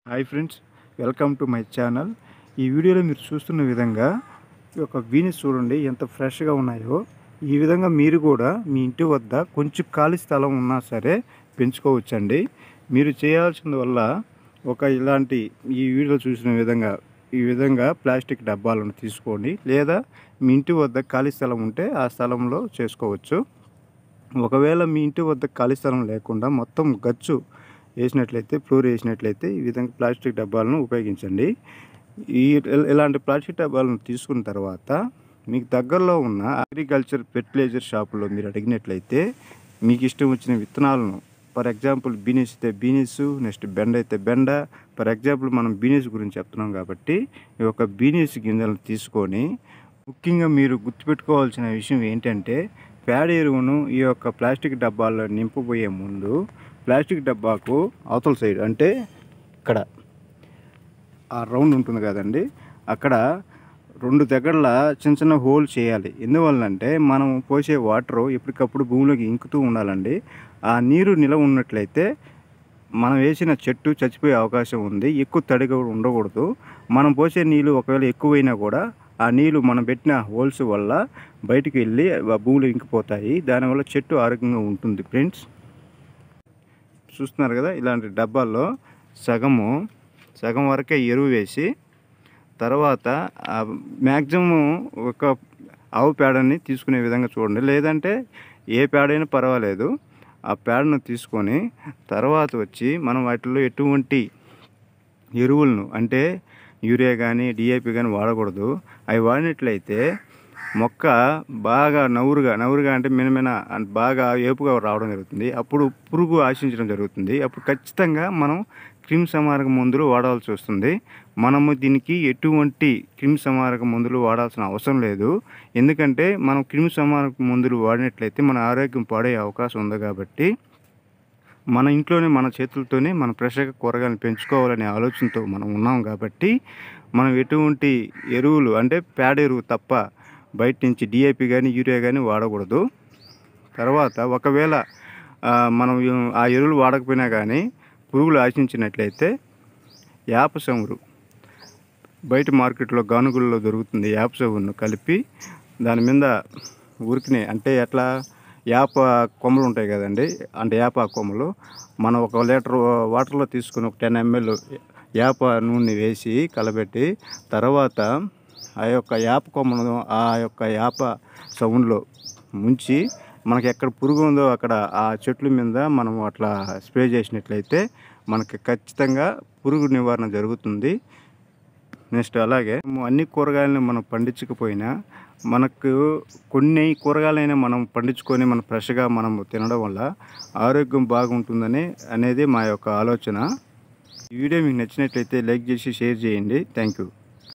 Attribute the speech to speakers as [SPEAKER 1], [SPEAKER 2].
[SPEAKER 1] hi friends welcome to my channel ఈ వీడియోలో మీరు చూస్తున్న విధంగా ఈ యొక్క బీన్స్ చూడండి ఎంత ఫ్రెష్గా ఉన్నాయో ఈ విధంగా మీరు కూడా మీ ఇంటి వద్ద కొంచెం ఖాళీ స్థలం ఉన్నా సరే పెంచుకోవచ్చండి మీరు చేయాల్సిన వల్ల ఒక ఇలాంటి ఈ వీడియో చూసిన విధంగా ఈ విధంగా ప్లాస్టిక్ డబ్బాలను తీసుకోండి లేదా మీ ఇంటి వద్ద ఖాళీ స్థలం ఉంటే ఆ స్థలంలో చేసుకోవచ్చు ఒకవేళ మీ ఇంటి వద్ద ఖాళీ స్థలం లేకుండా మొత్తం గచ్చు వేసినట్లయితే ఫ్లోర్ వేసినట్లయితే ఈ విధంగా ప్లాస్టిక్ డబ్బాలను ఉపయోగించండి ఈ ఇలాంటి ప్లాస్టిక్ డబ్బాలను తీసుకున్న తర్వాత మీకు దగ్గరలో ఉన్న అగ్రికల్చర్ ఫెర్టిలైజర్ షాపులో మీరు అడిగినట్లయితే మీకు ఇష్టం వచ్చిన విత్తనాలను ఫర్ ఎగ్జాంపుల్ బీనీస్ అయితే బీనీస్ నెక్స్ట్ బెండ అయితే బెండ ఫర్ ఎగ్జాంపుల్ మనం బీనీస్ గురించి చెప్తున్నాం కాబట్టి ఈ యొక్క బీనీస్ గింజలను తీసుకొని ముఖ్యంగా మీరు గుర్తుపెట్టుకోవాల్సిన విషయం ఏంటంటే పేడ ఎరువును ఈ యొక్క ప్లాస్టిక్ డబ్బాల్లో నింపబోయే ముందు ప్లాస్టిక్ డబ్బాకు అవతల సైడ్ అంటే ఇక్కడ ఆ రౌండ్ ఉంటుంది కదండి అక్కడ రెండు దగ్గరల చిన్న చిన్న హోల్ చేయాలి ఎందువల్లంటే మనం పోసే వాటర్ ఎప్పటికప్పుడు భూమిలోకి ఇంకుతూ ఉండాలండి ఆ నీరు నిలవ ఉన్నట్లయితే మనం వేసిన చెట్టు చచ్చిపోయే అవకాశం ఉంది ఎక్కువ తడిగా కూడా ఉండకూడదు మనం పోసే నీళ్ళు ఒకవేళ ఎక్కువైనా కూడా ఆ నీళ్ళు మనం పెట్టిన హోల్స్ వల్ల బయటికి వెళ్ళి ఆ భూమిలో ఇంకిపోతాయి దానివల్ల చెట్టు ఆరోగ్యంగా ఉంటుంది ఫ్రెండ్స్ చూస్తున్నారు కదా ఇలాంటి డబ్బాల్లో సగము సగం వరకే ఎరువు వేసి తర్వాత మ్యాక్సిమం ఒక ఆవు పేడని తీసుకునే విధంగా చూడండి లేదంటే ఏ పేడైనా పర్వాలేదు ఆ పేడను తీసుకొని తర్వాత వచ్చి మనం వాటిలో ఎటువంటి ఎరువులను అంటే యూరియా కానీ డిఏపి కానీ వాడకూడదు అవి వాడినట్లయితే మొక్క బాగా నవ్వురుగా నవ్వురుగా అంటే మినమిన బాగా ఏపుగా రావడం జరుగుతుంది అప్పుడు పురుగు ఆశించడం జరుగుతుంది అప్పుడు ఖచ్చితంగా మనం క్రిమి సంహారక మందులు వాడాల్సి వస్తుంది మనము దీనికి ఎటువంటి క్రిమి సంహారక మందులు వాడాల్సిన అవసరం లేదు ఎందుకంటే మనం క్రిమి సంహారక మందులు వాడినట్లయితే మన ఆరోగ్యం పాడే అవకాశం ఉంది కాబట్టి మన ఇంట్లోనే మన చేతులతోనే మన ఫ్రెష్గా కూరగాయలు పెంచుకోవాలనే ఆలోచనతో మనం ఉన్నాం కాబట్టి మనం ఎటువంటి ఎరువులు అంటే పేడ ఎరువు తప్ప బయట నుంచి డిఏపి కానీ యూరియా కానీ వాడకూడదు తర్వాత ఒకవేళ మనం ఆ ఎరువులు వాడకపోయినా కానీ పురుగులు ఆశించినట్లయితే యాప సమురు బయట మార్కెట్లో గానుగుల్లో దొరుకుతుంది యాప సమురును కలిపి దాని మీద ఉరికినే అంటే ఎట్లా యాప కొమ్మలు ఉంటాయి కదండి అంటే యాప కొమ్మలు మనం ఒక లీటర్ వాటర్లో తీసుకుని ఒక టెన్ ఎంఎల్ యాప నూనె వేసి కలబెట్టి తర్వాత ఆ యొక్క యాప కొమ్మను ఆ యొక్క యాప సౌండ్లో ముంచి మనకి ఎక్కడ పురుగు ఉందో అక్కడ ఆ చెట్ల మీద మనం అట్లా స్ప్రే చేసినట్లయితే మనకి ఖచ్చితంగా పురుగు నివారణ జరుగుతుంది నెక్స్ట్ అలాగే అన్ని కూరగాయలను మనం పండించకపోయినా మనకు కొన్ని కూరగాయలైనా మనం పండించుకొని మనం ఫ్రెష్గా మనం తినడం వల్ల ఆరోగ్యం బాగుంటుందని అనేది మా యొక్క ఆలోచన ఈ వీడియో మీకు నచ్చినట్లయితే లైక్ చేసి షేర్ చేయండి థ్యాంక్ యూ